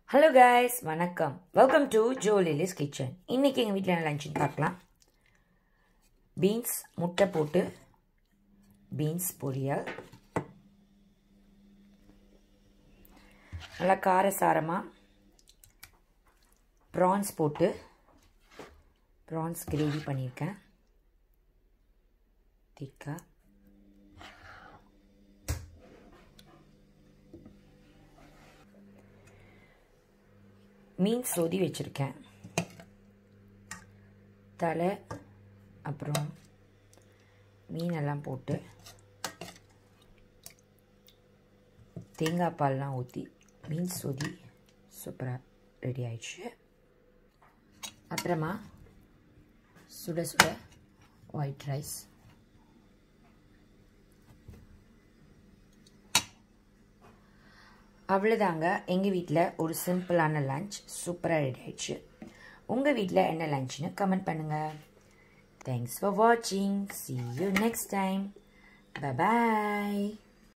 hello guys வணக்கம் welcome to Jo Lily's kitchen இன்றைக்கி எங்கள் வீட்டில் என்ன லஞ்சுன்னு பார்க்கலாம் பீன்ஸ் முட்டை போட்டு பீன்ஸ் பொரியல் நல்லா காரசாரமாக ப்ரான்ஸ் போட்டு ப்ரான்ஸ் கிரேவி பண்ணியிருக்கேன் திக்காக மீன் சொதி வச்சுருக்கேன் தலை அப்புறம் மீனெல்லாம் போட்டு தேங்காய் பால்லாம் ஊற்றி மீன் சொதி சூப்பராக ரெடி ஆயிடுச்சு அப்புறமா சுட சுட ஒயிட் ரைஸ் அவ்வளோதாங்க எங்கள் வீட்டில் ஒரு சிம்பிளான லஞ்ச் சூப்பராக ரெடி ஆயிடுச்சு உங்கள் வீட்டில் என்ன லஞ்ச்னு கமெண்ட் பண்ணுங்கள் தேங்க்ஸ் ஃபார் வாட்சிங் see you next time bye